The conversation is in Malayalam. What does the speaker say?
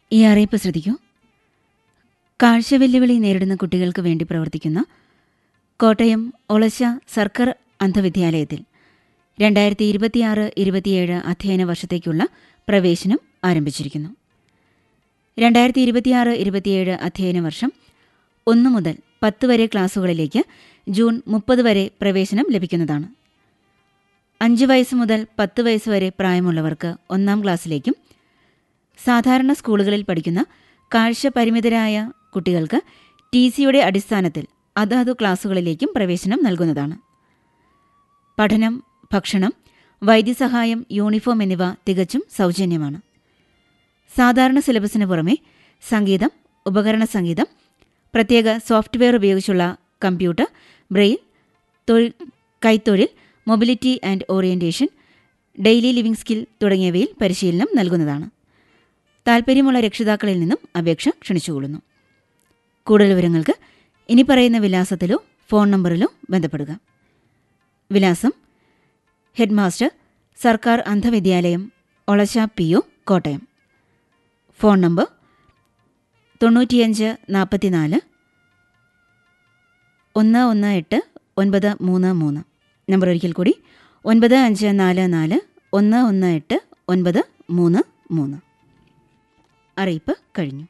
ഈ അറിയിപ്പ് ശ്രദ്ധിക്കൂ കാഴ്ച വെല്ലുവിളി നേരിടുന്ന കുട്ടികൾക്ക് വേണ്ടി പ്രവർത്തിക്കുന്ന കോട്ടയം ഒളശ സർക്കാർ അന്ധവിദ്യാലയത്തിൽ രണ്ടായിരത്തി ഇരുപത്തിയാറ് ഇരുപത്തിയേഴ് അധ്യയന വർഷത്തേക്കുള്ള പ്രവേശനം ആരംഭിച്ചിരിക്കുന്നു രണ്ടായിരത്തി ഇരുപത്തിയാറ് ഇരുപത്തിയേഴ് അധ്യയന വർഷം ഒന്നു മുതൽ പത്ത് വരെ ക്ലാസുകളിലേക്ക് ജൂൺ മുപ്പത് വരെ പ്രവേശനം ലഭിക്കുന്നതാണ് അഞ്ച് വയസ്സ് മുതൽ പത്ത് വയസ്സ് വരെ പ്രായമുള്ളവർക്ക് ഒന്നാം ക്ലാസ്സിലേക്കും സാധാരണ സ്കൂളുകളിൽ പഠിക്കുന്ന കാഴ്ച പരിമിതരായ കുട്ടികൾക്ക് ടി സിയുടെ അടിസ്ഥാനത്തിൽ അതാതു ക്ലാസുകളിലേക്കും പ്രവേശനം നൽകുന്നതാണ് പഠനം ഭക്ഷണം വൈദ്യസഹായം യൂണിഫോം എന്നിവ തികച്ചും സൗജന്യമാണ് സാധാരണ സിലബസിന് പുറമെ സംഗീതം ഉപകരണ സംഗീതം പ്രത്യേക സോഫ്റ്റ്വെയർ ഉപയോഗിച്ചുള്ള കമ്പ്യൂട്ടർ ബ്രെയിൽ തൊഴിൽ കൈത്തൊഴിൽ mobility and orientation daily living skill തുടങ്ങിയവയിൽ പരിശീലനം നൽകുന്നതാണ് താൽപ്പര്യമുള്ള രക്ഷിതാക്കളിൽ നിന്നും അപേക്ഷ ക്ഷണിച്ചുകൊള്ളുന്നു കൂടുതൽ വിവരങ്ങൾക്ക് ഇനി പറയുന്ന വിലാസത്തിലോ ഫോൺ നമ്പറിലോ ബന്ധപ്പെടുക വിലാസം ഹെഡ് മാസ്റ്റർ സർക്കാർ അന്ധവിദ്യാലയം Olassa P O Kottayam phone number തൊണ്ണൂറ്റിയഞ്ച് നാൽപ്പത്തിനാല് ഒന്ന് ഒന്ന് എട്ട് ഒൻപത് മൂന്ന് മൂന്ന് നമ്പർ ഒരിക്കൽ കൂടി ഒൻപത് അഞ്ച് നാല് നാല് ഒന്ന് ഒന്ന് എട്ട് ഒൻപത് മൂന്ന് മൂന്ന് അറിയിപ്പ് കഴിഞ്ഞു